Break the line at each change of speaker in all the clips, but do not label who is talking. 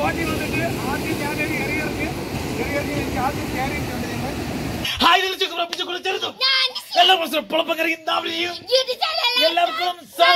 ബോട്ടിൽ വന്നിട്ട് ആദ്യം ഞാൻ എറിയറിഞ്ഞ് എറിയറിഞ്ഞ് എനിക്ക് ആദ്യം കയറിയിട്ടുണ്ട് ഞങ്ങൾ
ഹായ് വിളിച്ചു ഉറപ്പിച്ചു കുളിച്ചെടുത്തു എല്ലാ പ്രശ്നം പുളപ്പക്കറി ചെയ്യും എല്ലാവർക്കും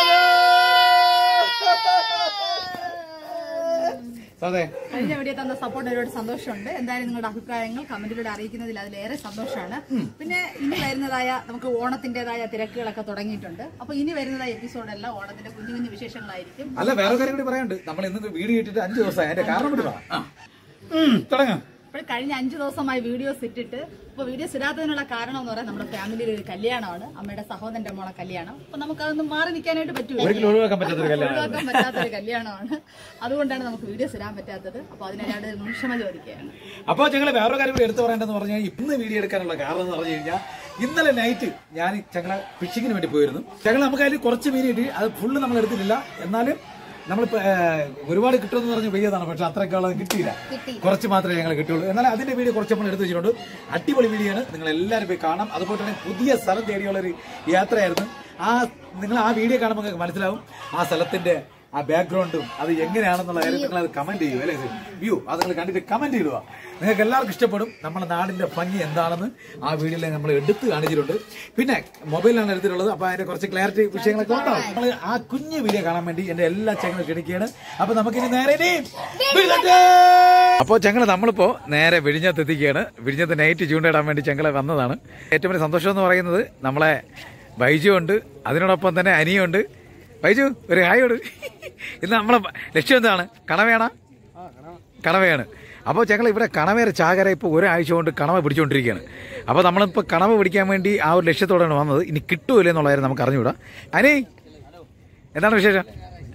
അതെ
കഴിഞ്ഞ വീഡിയോ തന്ന സപ്പോർട്ട് ഒരുപാട് സന്തോഷമുണ്ട് എന്തായാലും നിങ്ങളുടെ അഭിപ്രായങ്ങൾ കമന്റിലൂടെ അറിയിക്കുന്നതിൽ അതിലേറെ സന്തോഷമാണ് പിന്നെ ഇനി വരുന്നതായ നമുക്ക് ഓണത്തിന്റേതായ തിരക്കുകളൊക്കെ തുടങ്ങിയിട്ടുണ്ട് അപ്പൊ ഇനി വരുന്നതായ എപ്പിസോഡെല്ലാം ഓണത്തിന്റെ കുഞ്ഞു കുഞ്ഞു വിശേഷങ്ങളായിരിക്കും
അല്ല വേറെ കാര്യം കൂടി പറയാനുണ്ട് നമ്മൾ ഇന്ന് വീഡിയോ ഇട്ടിട്ട് അഞ്ചു ദിവസമായി അതിന്റെ കാരണം കൂടി പറ തുടങ്ങാം
ഇപ്പോൾ കഴിഞ്ഞ അഞ്ചു ദിവസമായി വീഡിയോസ് ഇട്ടിട്ട് ഇപ്പൊ വീഡിയോസ് ഇടാത്തതിനുള്ള കാരണം എന്ന് പറയാൻ നമ്മുടെ ഫാമിലിയിൽ ഒരു കല്യാണമാണ് അമ്മയുടെ സഹോദരന്റെ മോളെ കല്യാണം അപ്പൊ നമുക്ക് അതൊന്നും മാറി നിൽക്കാനായിട്ട് പറ്റൂല
ഒരിക്കലും ഒഴിവാക്കാൻ പറ്റാത്തൊരു കല്യാണം
ഒഴിവാക്കാൻ പറ്റാത്തൊരു കല്യാണമാണ് അതുകൊണ്ടാണ് നമുക്ക് വീഡിയോസ് ഇടാൻ പറ്റാത്തത് അപ്പൊ അതിനൊരാട് ക്ഷമ ചോദിക്കുകയാണ്
അപ്പോൾ ഞങ്ങൾ വേറൊരു കാര്യം കൂടി എടുത്തു പറയേണ്ടതെന്ന് പറഞ്ഞു കഴിഞ്ഞാൽ ഇന്ന് വീഡിയോ എടുക്കാനുള്ള കാരണം എന്ന് പറഞ്ഞു കഴിഞ്ഞാൽ ഇന്നലെ നൈറ്റ് ഞാൻ ഞങ്ങളെ ഫിഷിങ്ങിന് വേണ്ടി പോയിരുന്നു ഞങ്ങൾ നമുക്ക് അതിൽ കുറച്ച് മീൻ കിട്ടി അത് ഫുള്ള് നമ്മൾ എടുത്തിട്ടില്ല എന്നാലും നമ്മളിപ്പോ ഏഹ്, ഒരുപാട് കിട്ടുമെന്ന് പറഞ്ഞ് പെയ്യതാണ് പക്ഷെ അത്രയ്ക്കുള്ളത് കിട്ടിയില്ല കുറച്ച് മാത്രമേ ഞങ്ങൾ കിട്ടുള്ളൂ എന്നാൽ അതിന്റെ വീഡിയോ കുറച്ച് നമ്മൾ എടുത്തു വെച്ചിട്ടുണ്ട് അടിപൊളി വീഡിയോ ആണ് നിങ്ങൾ എല്ലാവരും പോയി കാണാം അതുപോലെ തന്നെ പുതിയ സ്ഥലം തേടിയുള്ള ഒരു യാത്രയായിരുന്നു ആ നിങ്ങൾ ആ വീഡിയോ കാണുമ്പോൾ നിങ്ങൾക്ക് മനസ്സിലാവും ആ സ്ഥലത്തിന്റെ ആ ബാക്ക്ഗ്രൗണ്ടും അത് എങ്ങനെയാണെന്നുള്ള കാര്യം നിങ്ങൾ അത് കമന്റ് ചെയ്യൂ അല്ലേ വ്യൂ അത് നിങ്ങൾ കണ്ടിട്ട് കമന്റ് ചെയ്യുക നിങ്ങൾക്ക് എല്ലാവർക്കും ഇഷ്ടപ്പെടും നമ്മുടെ നാടിന്റെ ഭംഗി എന്താണെന്ന് ആ വീഡിയോയിൽ നമ്മൾ എടുത്ത് കാണിച്ചിട്ടുണ്ട് പിന്നെ മൊബൈലിലാണ് എടുത്തിട്ടുള്ളത് അപ്പൊ അതിന്റെ കുറച്ച് ക്ലാരിറ്റി വിഷയങ്ങളൊക്കെ ഉണ്ടാവും നമ്മൾ ആ കുഞ്ഞു വീഡിയോ കാണാൻ വേണ്ടി എന്റെ എല്ലാ ചങ്ങലും ക്ഷണിക്കുകയാണ് അപ്പൊ നമുക്കിനി നേരെ അപ്പോൾ ചങ്ങള നമ്മളിപ്പോ നേരെ വിഴിഞ്ഞത്ത് എത്തിക്കുകയാണ് വിഴിഞ്ഞത്ത് നൈറ്റ് ചൂണ്ടയിടാൻ വേണ്ടി ചങ്ങളെ വന്നതാണ് ഏറ്റവും വലിയ സന്തോഷം എന്ന് പറയുന്നത് നമ്മളെ ബൈജു ഉണ്ട് അതിനോടൊപ്പം തന്നെ അനിയുണ്ട് ബൈജു ഒരു ഹായ് ഉണ്ട് ഇന്ന് നമ്മളെ ലക്ഷ്യം എന്താണ് കണവയാണ് കണവയാണ് അപ്പോൾ ഞങ്ങൾ ഇവിടെ കണവേര ചാകര ഇപ്പോൾ ഒരാഴ്ച കൊണ്ട് കണവ പിടിച്ചുകൊണ്ടിരിക്കുകയാണ് അപ്പോൾ നമ്മളിപ്പോൾ കണവ പിടിക്കാൻ വേണ്ടി ആ ഒരു ലക്ഷ്യത്തോടെയാണ് വന്നത് ഇനി കിട്ടൂലേ എന്നുള്ള കാര്യം നമുക്ക് അറിഞ്ഞുകൂടാ അനി എന്താണ് വിശേഷം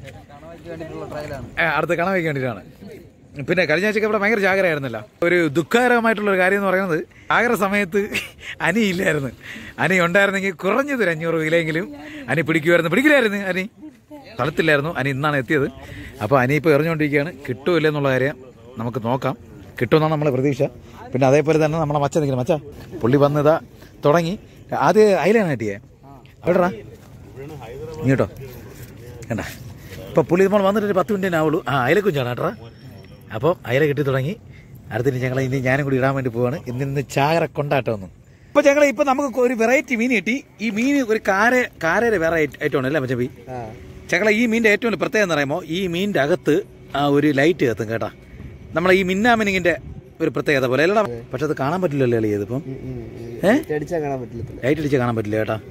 ഏ, അടുത്ത കണവയ്ക്ക് വേണ്ടിയിട്ടാണ് പിന്നെ കഴിഞ്ഞ ആഴ്ചക്ക് ഇവിടെ ഭയങ്കര ജാഗ്രതയായിരുന്നല്ലോ ഒരു ദുഃഖകരമായിട്ടുള്ള ഒരു കാര്യം എന്ന് പറയുന്നത് ജാഗ്രത സമയത്ത് അനി ഇല്ലായിരുന്നു അനി ഉണ്ടായിരുന്നെങ്കിൽ കുറഞ്ഞത് ഒരു അഞ്ഞൂറ് കിലോയെങ്കിലും അനി പിടിക്കുമായിരുന്നു പിടിക്കില്ലായിരുന്നു അനി സ്ഥലത്തില്ലായിരുന്നു അനി ഇന്നാണ് എത്തിയത് അപ്പോൾ അനി ഇപ്പോൾ എറിഞ്ഞുകൊണ്ടിരിക്കുകയാണ് കിട്ടൂല്ല എന്നുള്ള കാര്യം നമുക്ക് നോക്കാം കിട്ടുമെന്നാണ് നമ്മളെ പ്രതീക്ഷ പിന്നെ അതേപോലെ തന്നെ നമ്മളെ മച്ച നിൽക്കണം മച്ച പുള്ളി വന്നതാ തുടങ്ങി ആദ്യം അയിലാണ് കിട്ടിയേ എവിടെടാ ഇങ്ങോട്ടോ കണ്ട ഇപ്പൊ പുള്ളി നമ്മൾ വന്നിട്ട് ഒരു പത്ത് മിനിറ്റിന് ആവുള്ളൂ ആ അയല കുഞ്ചാണ് കേട്ടോ അപ്പോൾ അയല കിട്ടി തുടങ്ങി അടുത്തിന് ഞങ്ങൾ ഇനി ഞാനും കൂടി ഇടാൻ വേണ്ടി പോവാണ് ഇന്ന് ഇന്ന് ചാകര കൊണ്ടാട്ടം ഒന്നും ഇപ്പൊ ഞങ്ങൾ ഇപ്പൊ നമുക്ക് ഒരു വെറൈറ്റി മീൻ കിട്ടി ഈ മീൻ ഒരു കാര കാരയുടെ വേറെ ഐറ്റമാണ് അല്ലേ മച്ചപ്പി ഞങ്ങളെ ഈ മീനിന്റെ ഏറ്റവും വലിയ പ്രത്യേകത എന്ന് പറയുമ്പോൾ ഈ മീനിന്റെ അകത്ത് ആ ഒരു ലൈറ്റ് കത്തും കേട്ടാ നമ്മളെ ഈ മിന്നാമിനിങ്ങിന്റെ ഒരു പ്രത്യേകത പോലെ അല്ലടാ പക്ഷെ അത് കാണാൻ പറ്റില്ലല്ലോ അല്ലേ ഇതിപ്പം ഏഹ്
അടിച്ചാൽ കാണാൻ പറ്റില്ല
ലൈറ്റ് അടിച്ച് കാണാൻ പറ്റില്ല ചേട്ടാ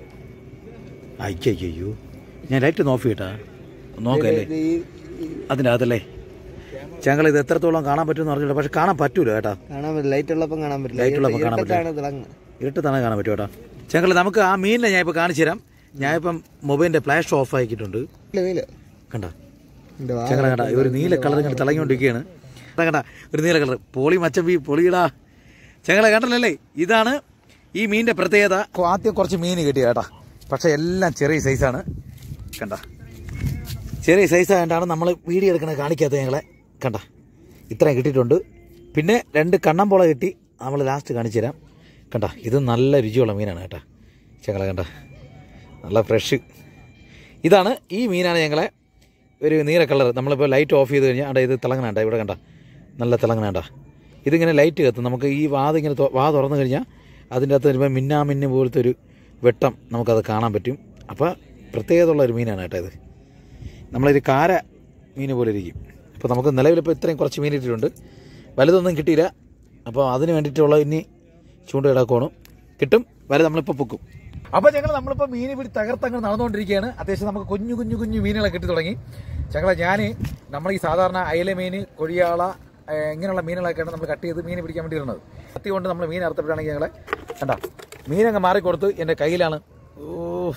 അയ്യോ ഞാൻ ലൈറ്റ് ഒന്ന് ഓഫ് ചെയ്യട്ടാ നോക്കല്ലേ അതിൻ്റെ അകത്തല്ലേ ഞങ്ങൾ ഇത് എത്രത്തോളം കാണാൻ പറ്റുമെന്ന് അറിഞ്ഞില്ല പക്ഷെ കാണാൻ പറ്റൂല കേട്ടാ
കാണാൻ പറ്റില്ല ലൈറ്റ് ഉള്ളപ്പോൾ കാണാൻ പറ്റില്ല
ലൈറ്റ് ഉള്ളപ്പോൾ കാണാൻ പറ്റില്ല
ഇരുട്ടത്താണ് തിളങ്ങുന്നത്
ഇരുട്ടത്താണ് കാണാൻ പറ്റും കേട്ടാ ഞങ്ങൾ നമുക്ക് ആ മീനിനെ ഞാൻ ഇപ്പോൾ കാണിച്ചു തരാം ഞാനിപ്പം മൊബൈലിന്റെ ഫ്ലാഷ് ഓഫ് ആക്കിയിട്ടുണ്ട്
ഇല്ല, നീല
കണ്ട
എന്റെ വാ
ഞങ്ങൾ കണ്ട ഒരു നീല കളർ ഇങ്ങനെ തിളങ്ങിക്കൊണ്ടിരിക്കുകയാണ് കണ്ടാ കണ്ട ഒരു നീല കളർ പോളി മച്ചമ്പി പൊളിയിടാ ഞങ്ങളെ കണ്ടല്ലേ ഇതാണ് ഈ മീനിന്റെ പ്രത്യേകത ആദ്യം കുറച്ച് മീൻ കിട്ടി കേട്ടാ പക്ഷെ എല്ലാം ചെറിയ സൈസാണ് കണ്ട ചെറിയ സൈസ് ആയതുകൊണ്ടാണ് നമ്മൾ വീഡിയോ എടുക്കണത് കാണിക്കാത്തത് ഞങ്ങളെ കണ്ട ഇത്രയും കിട്ടിയിട്ടുണ്ട് പിന്നെ രണ്ട് കണ്ണമ്പോള കിട്ടി നമ്മൾ ലാസ്റ്റ് കാണിച്ചു തരാം കണ്ട ഇത് നല്ല രുചിയുള്ള മീനാണ് കേട്ടാ ഞങ്ങളെ കണ്ട നല്ല ഫ്രഷ് ഇതാണ് ഈ മീനാണ് ഞങ്ങളെ ഒരു നീല കളർ നമ്മളിപ്പോൾ ലൈറ്റ് ഓഫ് ചെയ്ത് കഴിഞ്ഞാൽ അവിടെ ഇത് തിളങ്ങണണ്ട ഇവിടെ കണ്ട നല്ല തിളങ്ങണണ്ട ഇതിങ്ങനെ ലൈറ്റ് കത്തും നമുക്ക് ഈ വാത ഇങ്ങനെ തൊ- വാ തുറന്നു കഴിഞ്ഞാൽ അതിൻ്റെ അകത്ത് വരുമ്പോൾ മിന്നാമിന്ന് പോലത്തെ ഒരു വെട്ടം നമുക്കത് കാണാൻ പറ്റും അപ്പോൾ പ്രത്യേകതയുള്ള ഒരു മീനാണ് കേട്ടോ ഇത് നമ്മളൊരു കാര മീൻ പോലെ ഇരിക്കും അപ്പോൾ നമുക്ക് നിലവിലിപ്പോൾ ഇത്രയും കുറച്ച് മീൻ ഇട്ടിട്ടുണ്ട് വലുതൊന്നും കിട്ടിയില്ല അപ്പോൾ അതിന് വേണ്ടിയിട്ടുള്ള ഇനി ചൂണ്ട ഇടാക്കോണം കിട്ടും വലുത് നമ്മളിപ്പോൾ പൊക്കും അപ്പോൾ ഞങ്ങൾ നമ്മളിപ്പോൾ മീൻ പിടി തകർത്തങ്ങൾ നടന്നുകൊണ്ടിരിക്കുകയാണ് അത്യാവശ്യം നമുക്ക് കുഞ്ഞു കുഞ്ഞു കുഞ്ഞു മീനുകളെ കിട്ടി തുടങ്ങി ഞങ്ങളെ ഞാൻ നമ്മൾ ഈ സാധാരണ അയല മീൻ കൊഴിയാള ഏഹ്, ഇങ്ങനെയുള്ള മീനുകളൊക്കെയാണ് നമ്മൾ കട്ട് ചെയ്ത് മീൻ പിടിക്കാൻ വേണ്ടി ഇടുന്നത് കത്തി കൊണ്ട് നമ്മൾ മീൻ അറുത്തപ്പോഴാണെങ്കിൽ ഞങ്ങളെ കണ്ട മീനങ്ങ് മാറിക്കൊടുത്ത് എൻ്റെ കയ്യിലാണ് ഓ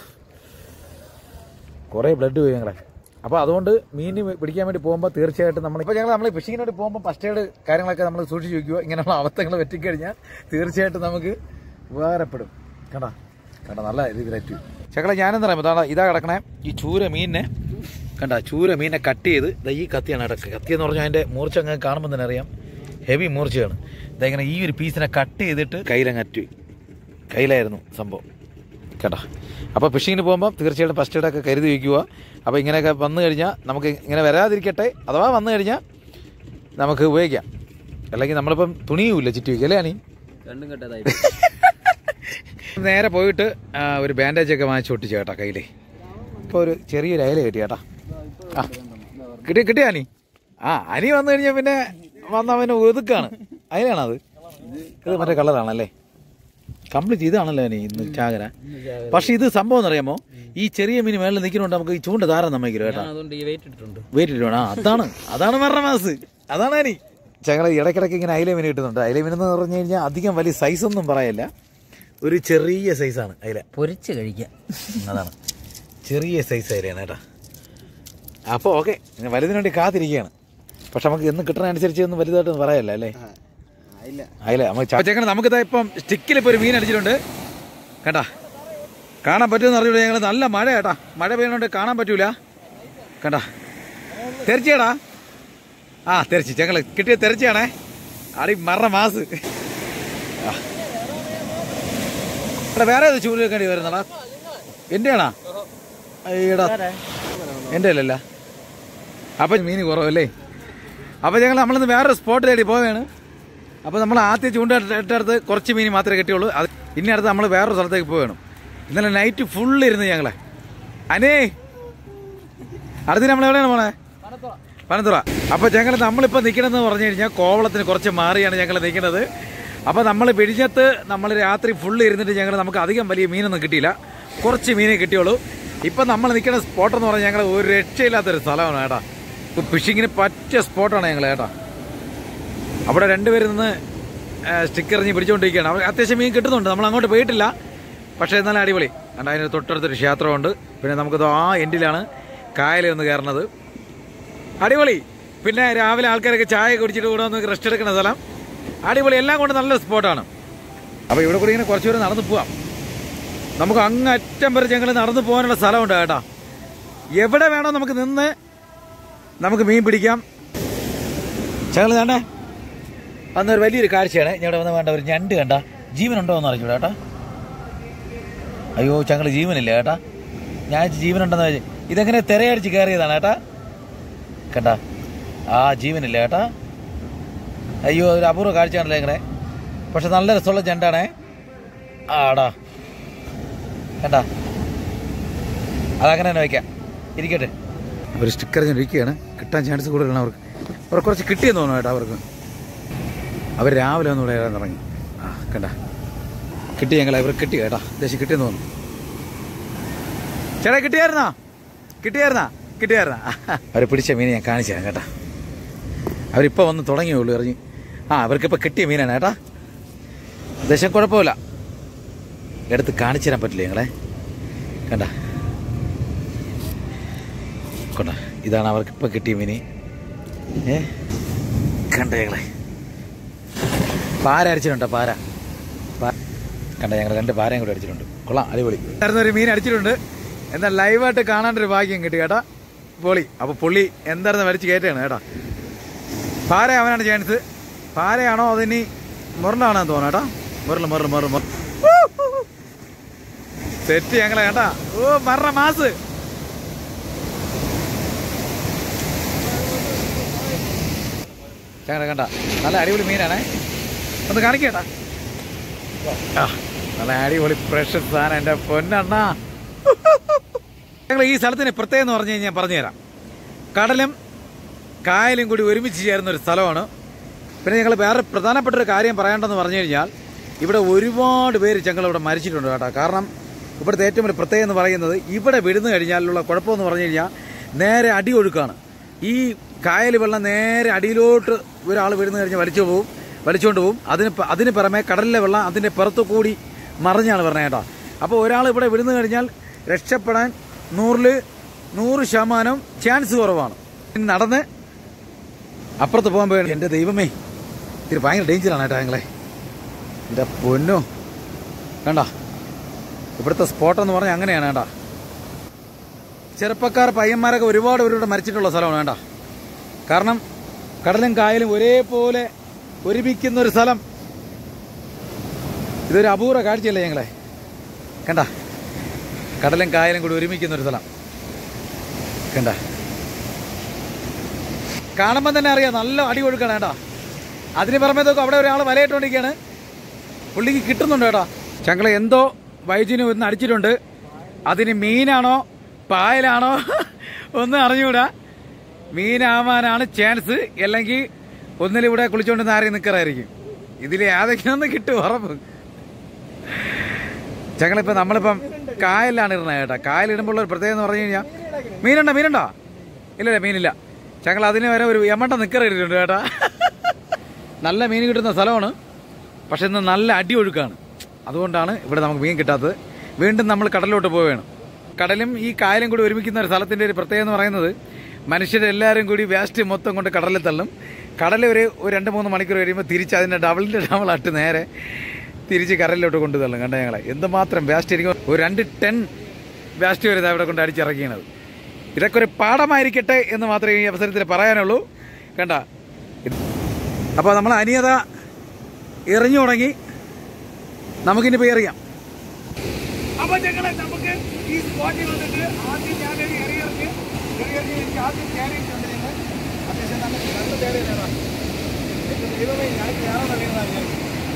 കുറേ ബ്ലഡ് പോയി ഞങ്ങളെ അപ്പോൾ അതുകൊണ്ട് മീൻ പിടിക്കാൻ വേണ്ടി പോകുമ്പോൾ തീർച്ചയായിട്ടും നമ്മൾ ഇപ്പോൾ ഞങ്ങൾ നമ്മൾ ഫിഷിങ്ങിന് വേണ്ടി പോകുമ്പോൾ ഫസ്റ്റ് എയ്ഡ് കാര്യങ്ങളൊക്കെ നമ്മൾ സൂക്ഷിച്ച് വയ്ക്കുക ഇങ്ങനെയുള്ള അവസ്ഥകൾ പറ്റിക്കഴിഞ്ഞാൽ തീർച്ചയായിട്ടും നമുക്ക് ഉപകാരപ്പെടും കണ്ട കണ്ട നല്ല ഇത് റേറ്റ് ചക്കളെ ഞാനെന്ന് പറയുമ്പോൾ ഇതാ ഇതാ കിടക്കണേ ഈ ചൂര മീനിനെ കണ്ട ചൂര മീനിനെ കട്ട് ചെയ്ത് ദാ ഈ കത്തിയാണ് കിടക്കുക കത്തി എന്ന് പറഞ്ഞാൽ അതിൻ്റെ മൂർച്ച അങ്ങ് കാണുമ്പോൾ തന്നെ അറിയാം ഹെവി മൂർച്ചയാണ് ഇതെങ്ങനെ ഈ ഒരു പീസിനെ കട്ട് ചെയ്തിട്ട് കയ്യിലങ്ങറ്റ് കയ്യിലായിരുന്നു സംഭവം കേട്ടോ അപ്പോൾ ഫിഷിങ്ങിന് പോകുമ്പോൾ തീർച്ചയായിട്ടും ഫസ്റ്റ് എയ്ഡൊക്കെ കരുതി വയ്ക്കുക അപ്പോൾ ഇങ്ങനെയൊക്കെ വന്നു കഴിഞ്ഞാൽ നമുക്ക് ഇങ്ങനെ വരാതിരിക്കട്ടെ അഥവാ വന്നു കഴിഞ്ഞാൽ നമുക്ക് ഉപയോഗിക്കാം അല്ലെങ്കിൽ നമ്മളിപ്പം തുണിയുമില്ല ചുറ്റി വയ്ക്കും അല്ലേ അനി
രണ്ടും കെട്ടതായി
നേരെ പോയിട്ട് ആ, ഒരു ബാൻഡേജ് ഒക്കെ വാങ്ങിച്ചു ഒട്ടിച്ചു കേട്ടാ കയ്യിലേ ഇപ്പോൾ ഒരു ചെറിയൊരു അയല കിട്ടി കേട്ടാ ആ കിട്ടി കിട്ടിയ അനി ആ അനി വന്നു കഴിഞ്ഞാൽ പിന്നെ വന്ന അവന് ഒതുക്കാണ് അയലാണോ അത് ഇത് മറ്റേ കളറാണല്ലേ കംപ്ലീറ്റ് ഇതാണല്ലോ അനി ഇന്ന് ചാകര പക്ഷെ ഇത് സംഭവം എന്നറിയാമോ ഈ ചെറിയ മീൻ മേളിൽ നിൽക്കുന്നുണ്ട് നമുക്ക് ഈ ചൂണ്ട ധാരം നമ്മയ്ക്കും കേട്ടോ
അതുകൊണ്ട് ഈ വെയിറ്റ് ഇട്ടിട്ടുണ്ട്
വെയിറ്റ് ഇടണം ആ അതാണ് അതാണ് മരണ മാസ് അതാണ് അനി ഞങ്ങൾ ഇടയ്ക്കിടയ്ക്ക് ഇങ്ങനെ അയില മീൻ കിട്ടുന്നുണ്ട് അയില മീൻ എന്ന് പറഞ്ഞു കഴിഞ്ഞാൽ അധികം വലിയ സൈസൊന്നും പറയല്ല ഒരു ചെറിയ സൈസാണ് അയില
പൊരിച്ച് കഴിക്കാം
അതാണ് ചെറിയ സൈസ് അയിലയാണ് കേട്ടോ അപ്പോൾ ഓക്കെ വലുതിന് വേണ്ടി കാത്തിരിക്കുകയാണ് പക്ഷെ നമുക്ക് എന്ന് കിട്ടുന്നതനുസരിച്ച് ഒന്നും വലുതായിട്ടൊന്നും പറയല്ല അല്ലേ
ഇല്ല
അയില നമുക്ക് ചാച്ചങ്ങനെ നമുക്കിതാ ഇപ്പം സ്റ്റിക്കിൽ ഇപ്പോൾ ഒരു മീൻ അടിച്ചിട്ടുണ്ട് കേട്ടാ കാണാൻ പറ്റുമെന്ന് അറിഞ്ഞൂടെ ഞങ്ങൾ നല്ല മഴ കേട്ടാ മഴ പെയ്യുന്നതുകൊണ്ട് കാണാൻ പറ്റൂല കണ്ടാ തെരച്ചിയാടാ ആ തെരച്ചി ഞങ്ങൾ കിട്ടിയ തെരച്ചിയാണേ അടി മറ മാസ് ആ. എടാ വേറെ ഏത് ചൂല് വെക്കേണ്ടി വരുന്നടാ എൻ്റെ ആണാ അയ്യടാ എൻ്റെ അല്ലല്ല അപ്പം മീൻ കുറവല്ലേ അപ്പോൾ ഞങ്ങൾ നമ്മളിന്ന് വേറൊരു സ്പോട്ട് തേടി പോവുകയാണ് അപ്പോൾ നമ്മൾ ആദ്യം ചൂണ്ട ഇട്ടടുത്ത് കുറച്ച് മീൻ മാത്രമേ കിട്ടിയുള്ളൂ അത് ഇനി അടുത്ത് നമ്മൾ വേറൊരു സ്ഥലത്തേക്ക് പോവുകയാണ് ഇന്നലെ നൈറ്റ് ഫുള്ള് ഇരുന്ന് ഞങ്ങളെ അനേ അടുത്ത് നമ്മൾ എവിടെയാണ് പോണേ പനത്തുറ അപ്പോൾ ഞങ്ങൾ നമ്മളിപ്പോൾ നിൽക്കണമെന്ന് പറഞ്ഞു കഴിഞ്ഞാൽ കോവളത്തിന് കുറച്ച് മാറിയാണ് ഞങ്ങൾ നിൽക്കുന്നത് അപ്പോൾ നമ്മൾ പിടിഞ്ഞത്ത് നമ്മൾ രാത്രി ഫുള്ള് ഇരുന്നിട്ട് ഞങ്ങൾ നമുക്ക് അധികം വലിയ മീനൊന്നും കിട്ടിയില്ല കുറച്ച് മീനേ കിട്ടിയുള്ളൂ ഇപ്പം നമ്മൾ നിൽക്കുന്ന സ്പോട്ട് എന്ന് പറഞ്ഞാൽ ഞങ്ങൾ ഒരു രക്ഷയില്ലാത്തൊരു സ്ഥലമാണ് കേട്ടാ ഇപ്പോൾ ഫിഷിങ്ങിന് പറ്റിയ സ്പോട്ടാണ് ഞങ്ങൾ കേട്ടാ അവിടെ രണ്ടുപേരും നിന്ന് സ്റ്റിക്ക് എറിഞ്ഞ് പിടിച്ചുകൊണ്ടിരിക്കുകയാണ് അവർ അത്യാവശ്യം മീൻ കിട്ടുന്നുണ്ട് നമ്മൾ അങ്ങോട്ട് പോയിട്ടില്ല പക്ഷേ എന്നാലും അടിപൊളി കണ്ട അതിന് തൊട്ടടുത്തൊരു ക്ഷേത്രമുണ്ട് പിന്നെ നമുക്കത് ആ എൻഡിലാണ് കായൽ ഒന്ന് കയറുന്നത് അടിപൊളി പിന്നെ രാവിലെ ആൾക്കാരൊക്കെ ചായ കുടിച്ചിട്ട് കൂടെ ഒന്ന് റെസ്റ്റ് എടുക്കുന്ന സ്ഥലം അടിപൊളി എല്ലാം കൊണ്ട് നല്ലൊരു സ്പോട്ടാണ് അപ്പോൾ ഇവിടെ കൂടി ഇങ്ങനെ കുറച്ച് പേര് നടന്നു പോവാം നമുക്ക് അങ്ങ് അറ്റം വരെ ഞങ്ങൾ നടന്നു പോകാനുള്ള സ്ഥലമുണ്ട് കേട്ടോ എവിടെ വേണോ നമുക്ക് നിന്ന് നമുക്ക് മീൻ പിടിക്കാം ഞങ്ങൾ വേണ്ടേ അന്നൊരു വലിയൊരു കാഴ്ചയാണ് ഞാൻ ഇവിടെ വന്ന് വേണ്ട ഒരു ഞണ്ട് കണ്ട ജീവനുണ്ടോ എന്ന് അറിഞ്ഞൂടാ ചേട്ടാ അയ്യോ ഞങ്ങൾ ജീവനില്ല ചേട്ടാ ഞാൻ വിചാരിച്ചു ജീവനുണ്ടെന്ന് വെച്ച് ഇതെങ്ങനെ തിരയടിച്ച് കയറിയതാണ് ചേട്ടാ കണ്ട ആ ജീവനില്ല ചേട്ടാ അയ്യോ ഒരു അപൂർവ കാഴ്ചയാണല്ലോ ഇങ്ങനെ പക്ഷെ നല്ല രസമുള്ള ഞണ്ടാണേ ആടാ കണ്ട അതങ്ങനെ തന്നെ വയ്ക്കാം ഇരിക്കട്ടെ ഒരു സ്റ്റിക്കർ ഞാൻ ഇരിക്കുകയാണ് കിട്ടാൻ ചാൻസ് കൂടുതലാണ് അവർക്ക് അവർ കുറച്ച് കിട്ടിയെന്ന് തോന്നുന്നു കേട്ടോ അവർക്ക് അവർ രാവിലെ ഒന്നുകൂടെ ഏതാൻ തുടങ്ങി ആ കണ്ട കിട്ടി ഞങ്ങളെ ഇവർ കിട്ടി കേട്ടാ ദേശം കിട്ടിയെന്ന് തോന്നുന്നു ചേട്ടാ കിട്ടിയായിരുന്നാ കിട്ടിയായിരുന്നാ കിട്ടിയായിരുന്നാ അവർ പിടിച്ച മീനെ ഞാൻ കാണിച്ചു തരാം കേട്ടാ അവരിപ്പോൾ വന്ന് തുടങ്ങിയുള്ളൂ എറിഞ്ഞ് ആ അവർക്കിപ്പോൾ കിട്ടിയ മീനാണ് കേട്ടാ ദേശം കുഴപ്പമില്ല എടുത്ത് കാണിച്ചു തരാൻ പറ്റില്ല ഞങ്ങളെ കണ്ട കൊണ്ട ഇതാണ് അവർക്കിപ്പോൾ കിട്ടിയ മീന് ഏ കണ്ട ഞങ്ങളെ പാര അടിച്ചിട്ടുണ്ടോ പാര പാ- കണ്ട ഞങ്ങൾ രണ്ട് പാരയും കൂടെ അടിച്ചിട്ടുണ്ട് കൊള്ളാം അടിപൊളി ആയിരുന്നു ഒരു മീൻ അടിച്ചിട്ടുണ്ട് എന്നാൽ ലൈവായിട്ട് കാണാണ്ടൊരു ഭാഗ്യം കിട്ടി കേട്ടാ പൊളി അപ്പൊ പുള്ളി എന്തായിരുന്നു വലിച്ച് കയറ്റാണ് കേട്ടാ പാര അവനാണ് ചാൻസ് പാരയാണോ അതിനി മുരലാണോ എന്ന് തോന്നുന്നു കേട്ടാ മുരൽ മുരൽ മുരൽ മുരൽ തെറ്റ് ഞങ്ങളെ കേട്ടാ ഓ മറ മാസ് ഞങ്ങളെ കണ്ട നല്ല അടിപൊളി മീനാണേ ഒന്ന് കാണിക്കേട്ടാ ആ, നല്ല അടിപൊളി ഫ്രഷ് സാധനം എൻ്റെ പൊന്നണ്ണാ ഞങ്ങൾ ഈ സ്ഥലത്തിന് പ്രത്യേകം എന്ന് പറഞ്ഞു കഴിഞ്ഞാൽ പറഞ്ഞുതരാം കടലും കായലും കൂടി ഒരുമിച്ച് ചേരുന്ന ഒരു സ്ഥലമാണ് പിന്നെ ഞങ്ങൾ വേറെ പ്രധാനപ്പെട്ട ഒരു കാര്യം പറയേണ്ടതെന്ന് പറഞ്ഞു കഴിഞ്ഞാൽ ഇവിടെ ഒരുപാട് പേര് ഞങ്ങൾ ഇവിടെ മരിച്ചിട്ടുണ്ട് കേട്ടോ കാരണം ഇവിടുത്തെ ഏറ്റവും വലിയ പ്രത്യേകം എന്ന് പറയുന്നത് ഇവിടെ വിടുന്നു കഴിഞ്ഞാലുള്ള കുഴപ്പമെന്ന് പറഞ്ഞു കഴിഞ്ഞാൽ നേരെ അടി ഒഴുക്കാണ് ഈ കായൽ വെള്ളം നേരെ അടിയിലോട്ട് ഒരാൾ വിടുന്നു കഴിഞ്ഞാൽ വലിച്ചു പോകും വലിച്ചുകൊണ്ട് പോകും അതിന് പ- അതിന് പുറമെ കടലിലെ വെള്ളം അതിൻ്റെ പുറത്തു കൂടി മറിഞ്ഞാണ് പറഞ്ഞത് കേട്ടോ അപ്പോൾ ഒരാൾ ഇവിടെ വിടുന്നു കഴിഞ്ഞാൽ രക്ഷപ്പെടാൻ നൂറിൽ നൂറ് ശതമാനം ചാൻസ് കുറവാണ് ഇനി നടന്ന് അപ്പുറത്ത് പോകാൻ പോയി എൻ്റെ ദൈവമേ ഇത് ഭയങ്കര ഡേഞ്ചറാണ് കേട്ടോ ഞങ്ങളെ എൻ്റെ പൊന്നോ വേണ്ട ഇവിടുത്തെ സ്പോട്ട് എന്ന് പറഞ്ഞാൽ അങ്ങനെയാണ് വേണ്ട ചെറുപ്പക്കാർ പയ്യന്മാരൊക്കെ ഒരുപാട് പേരുടെ മരിച്ചിട്ടുള്ള സ്ഥലമാണ് വേണ്ട കാരണം കടലും കായലും ഒരേപോലെ ഒരുമിക്കുന്ന ഒരു സ്ഥലം ഇതൊരു അപൂർവ കാഴ്ചയല്ലേ ഞങ്ങളെ കണ്ട കടലും കായലും കൂടി ഒരുമിക്കുന്ന ഒരു സ്ഥലം കണ്ട കാണുമ്പോൾ തന്നെ അറിയാം നല്ല അടി കൊടുക്കണം കേട്ടോ അതിന് പുറമേതൊക്കെ അവിടെ ഒരാൾ വലയിട്ടുകൊണ്ടിരിക്കുകയാണ് പുള്ളിക്ക് കിട്ടുന്നുണ്ട് കേട്ടോ ചങ്കള എന്തോ വൈദ്യുവിന് ഒന്ന് അടിച്ചിട്ടുണ്ട് അതിന് മീനാണോ പായലാണോ ഒന്നും അറിഞ്ഞൂടാ മീനാവാനാണ് ചാൻസ് അല്ലെങ്കിൽ ഒന്നിലിവിടെ കുളിച്ചോണ്ട് ആരെയും നിൽക്കറായിരിക്കും ഇതിൽ ഏതൊക്കെയാ ഒന്ന് കിട്ടും ഉറപ്പ് ചങ്ങളിപ്പോ നമ്മളിപ്പം കായലിലാണ് ഇടുന്നത് കേട്ടോ കായലിടുമ്പോൾ ഒരു പ്രത്യേകത എന്ന് പറഞ്ഞു കഴിഞ്ഞാൽ മീനുണ്ടോ മീനുണ്ടോ ഇല്ലല്ലേ മീനില്ല ചങ്ങൾ അതിന് വരെ ഒരു എമ്മണ്ട നിക്കറ ഇട്ടിട്ടുണ്ട് കേട്ടാ നല്ല മീൻ കിട്ടുന്ന സ്ഥലമാണ് പക്ഷെ ഇന്ന് നല്ല അടി ഒഴുക്കാണ് അതുകൊണ്ടാണ് ഇവിടെ നമുക്ക് മീൻ കിട്ടാത്തത് വീണ്ടും നമ്മൾ കടലിലോട്ട് പോവുകയാണ് കടലും ഈ കായലും കൂടി ഒരുമിക്കുന്ന ഒരു സ്ഥലത്തിന്റെ ഒരു പ്രത്യേകത എന്ന് പറയുന്നത് മനുഷ്യരെല്ലാവരും കൂടി വേസ്റ്റ് മൊത്തം കൊണ്ട് കടലിൽ തള്ളും കടൽ ഒരു ഒരു രണ്ട് മൂന്ന് മണിക്കൂർ കഴിയുമ്പോൾ തിരിച്ച് അതിന്റെ ഡബിളിന്റെ ഡബിളായിട്ട് നേരെ തിരിച്ച് കടലിലോട്ട് കൊണ്ടു തള്ളും കണ്ട ഞങ്ങളെ എന്തുമാത്രം വേസ്റ്റ് ആയിരിക്കും ഒരു രണ്ട് ടൺ വേസ്റ്റ് വരെ ദാ ഇവിടെ കൊണ്ട് അടിച്ചിറക്കിയത് ഇതൊക്കെ ഒരു പാഠമായിരിക്കട്ടെ എന്ന് മാത്രമേ ഈ അവസരത്തിൽ പറയാനുള്ളൂ കണ്ട അപ്പോൾ നമ്മൾ അനിയത എറിഞ്ഞു തുടങ്ങി നമുക്കിനി പോയി എറിയാം
അപ്പൊ ഞങ്ങളെ നമുക്ക് ഈ സ്പോട്ടിൽ വന്നിട്ട് ആദ്യം ഞാൻ ഒരു എറിയറിഞ്ഞ് എറിയറിഞ്ഞ് എനിക്ക് ആദ്യം കയറിയിട്ടുണ്ട് ഞങ്ങൾ അത്യാവശ്യം നല്ല നല്ല തേടിയാണ് ദൈവമേ ഞാൻ കയറാൻ അറിയുന്നതാണ് ഞാൻ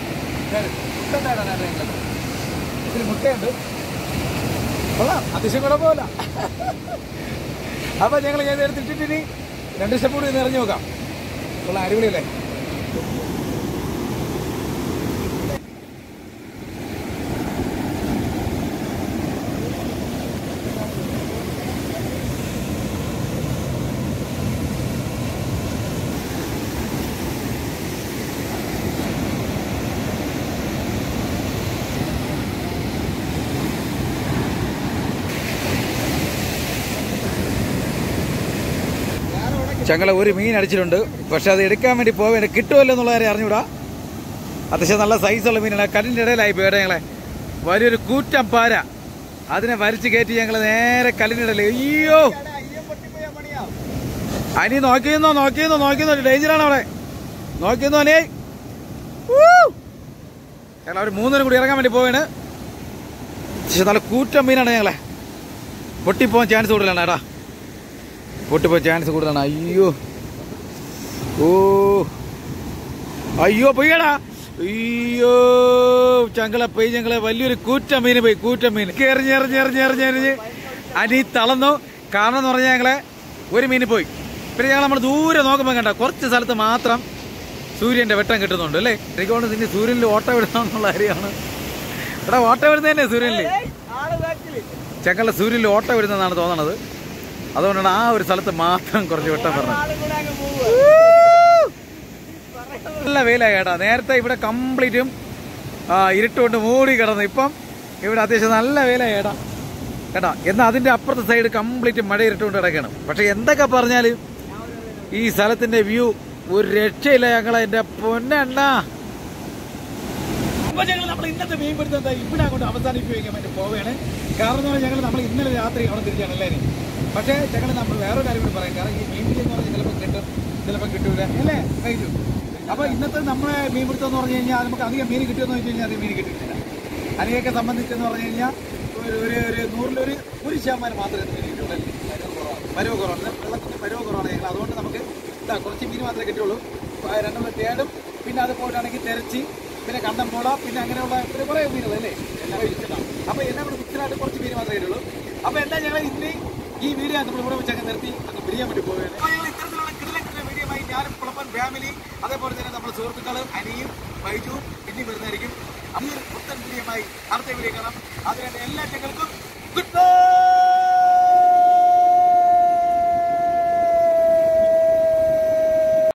ഇതിന് മുട്ടയുണ്ട് കൊള്ളാം അതിശയം കുഴപ്പമില്ല അപ്പൊ ഞങ്ങൾ ഞാൻ എടുത്തിട്ടിട്ട് രണ്ട് സ്റ്റെപ്പ് കൂടി ഒന്ന് എറിഞ്ഞു നോക്കാം കൊള്ളാം അടിപൊളിയല്ലേ
ചങ്ങള ഒരു മീൻ അടിച്ചിട്ടുണ്ട് പക്ഷെ അത് എടുക്കാൻ വേണ്ടി പോവേണ്ട കിട്ടുമല്ലോ എന്നുള്ള കാര്യം അറിഞ്ഞൂടാ അത്യാവശ്യം നല്ല സൈസുള്ള മീനാണ് കല്ലിൻ്റെ ഇടയിലായി പോയി ഞങ്ങളെ വലിയൊരു കൂറ്റം പാര അതിനെ വലിച്ചു കയറ്റി ഞങ്ങൾ നേരെ കല്ലിൻ്റെ ഇടയിൽ അയ്യോ അനി നോക്കിയെന്നോ നോക്കിയെന്നോ നോക്കിയെന്നോ ഡേഞ്ചറാണ് അവിടെ നോക്കിയെന്നോ അനിയേ ഞങ്ങൾ അവർ മൂന്നിനും കൂടി ഇറങ്ങാൻ വേണ്ടി പോവാണ് പക്ഷെ നല്ല കൂറ്റം മീനാണ് ഞങ്ങളെ പൊട്ടിപ്പോവാൻ ചാൻസ് കൂടുതലാണ് ഏട്ടാ പൊട്ടിപ്പോയി ചാൻസ് കൂടുതലാണ് അയ്യോ ഓ അയ്യോ പൊയ്യടാ അയ്യോ ചങ്കളെ പോയി ഞങ്ങളെ വലിയൊരു കൂറ്റ മീന് പോയി കൂറ്റ മീൻ എറിഞ്ഞ് എറിഞ്ഞ് എറിഞ്ഞ് എറിഞ്ഞ് എറിഞ്ഞ് അനി തളർന്നു കാരണം എന്ന് പറഞ്ഞാൽ ഞങ്ങളെ ഒരു മീന് പോയി പിന്നെ ഞങ്ങൾ നമ്മൾ ദൂരെ നോക്കുമ്പോൾ കണ്ട കുറച്ച് സ്ഥലത്ത് മാത്രം സൂര്യന്റെ വെട്ടം കിട്ടുന്നുണ്ട് അല്ലേ എനിക്ക് തോന്നുന്നു ഇതിന് സൂര്യനിൽ ഓട്ട വിടണമെന്നുള്ള കാര്യമാണ് എടാ ഓട്ട വിടുന്നത് തന്നെ സൂര്യനിൽ ചങ്കളെ സൂര്യനിൽ ഓട്ട വിടുന്നതാണ് തോന്നണത് അതുകൊണ്ടാണ് ആ ഒരു സ്ഥലത്ത് മാത്രം കുറച്ച് വെട്ടം പറഞ്ഞത് നല്ല വെയിലായി കേട്ടാ നേരത്തെ ഇവിടെ കംപ്ലീറ്റും ആ ഇരുട്ടുകൊണ്ട് മൂടി കിടന്നു ഇപ്പം ഇവിടെ അത്യാവശ്യം നല്ല വെയിലായി കേട്ടാ കേട്ടാ എന്നാൽ അതിന്റെ അപ്പുറത്തെ സൈഡ് കംപ്ലീറ്റ് മഴ ഇരുട്ടുകൊണ്ട് കിടക്കണം പക്ഷെ എന്തൊക്കെ പറഞ്ഞാലും ഈ സ്ഥലത്തിന്റെ വ്യൂ ഒരു രക്ഷയില്ല ഞങ്ങളെ എന്റെ പൊന്നെണ്ണ
അപ്പൊ ഞങ്ങൾ നമ്മൾ ഇന്നത്തെ മീൻ പിടുത്തം ഇവിടെ അങ്ങോട്ട് അവസാനിപ്പിക്കാൻ വേണ്ടി പോവുകയാണ് കാരണം എന്ന് പറഞ്ഞാൽ ഞങ്ങൾ നമ്മൾ ഇന്നലെ രാത്രി അവിടെ തിരിച്ചാണ് എല്ലാവരും പക്ഷേ ഞങ്ങൾ നമ്മൾ വേറെ കാര്യം കൂടി പറയാം കാരണം ഈ മീൻ പിടി എന്ന് പറഞ്ഞാൽ ചിലപ്പോൾ കിട്ടും ചിലപ്പോൾ കിട്ടൂല അല്ലേ കഴിച്ചു അപ്പൊ ഇന്നത്തെ നമ്മളെ മീൻ പിടുത്തം എന്ന് പറഞ്ഞു കഴിഞ്ഞാൽ നമുക്ക് അധികം മീൻ കിട്ടുമെന്ന് വെച്ച് കഴിഞ്ഞാൽ അധികം മീൻ കിട്ടിയിട്ടില്ല അനിയൊക്കെ സംബന്ധിച്ചെന്ന് പറഞ്ഞു കഴിഞ്ഞാൽ ഒരു ഒരു ഒരു നൂറിലൊരു ഒരു ശതമാനം മാത്രമേ മീൻ കിട്ടുള്ളൂ പരുവ കുറവാണ് വെള്ളത്തിന് പരുവ കുറവാണ് ഞങ്ങൾ അതുകൊണ്ട് നമുക്ക് ഇതാ കുറച്ച് മീൻ മാത്രമേ കിട്ടുള്ളൂ ആ, രണ്ടെണ്ണം തേടും പിന്നെ അത് പോയിട്ടാണെങ്കിൽ തെരച്ചി പിന്നെ കണ്ടമ്പോള പിന്നെ അങ്ങനെയുള്ള ഒരു കുറേ മീനുകൾ അല്ലേ എല്ലാം വിരിച്ചിട്ടാണ് അപ്പൊ എല്ലാം കൂടെ മിക്സഡായിട്ട് കുറച്ച് മീൻ മാത്രമേ കിട്ടുള്ളൂ അപ്പൊ എന്താ ഞങ്ങൾ ഇന്ന് ഈ വീഡിയോ നമ്മൾ ഇവിടെ വെച്ച് അങ്ങ് നിർത്തി അങ്ങ് പിരിയാൻ വേണ്ടി പോവുകയാണ് അപ്പോൾ ഞങ്ങൾ ഇത്തരത്തിലുള്ള കിടലക്കിട്ടുള്ള വീഡിയോയുമായി ഞാനും കുളപ്പൻ ഫാമിലി അതേപോലെ തന്നെ നമ്മുടെ സുഹൃത്തുക്കളും അനിയും വൈജുവും പിന്നെയും വരുന്നതായിരിക്കും അന്ന് പുത്തൻ വീഡിയോയുമായി അടുത്ത വീഡിയോ കാണാം അതുകൊണ്ട് എല്ലാ ചങ്ങൾക്കും ഗുഡ് ബൈ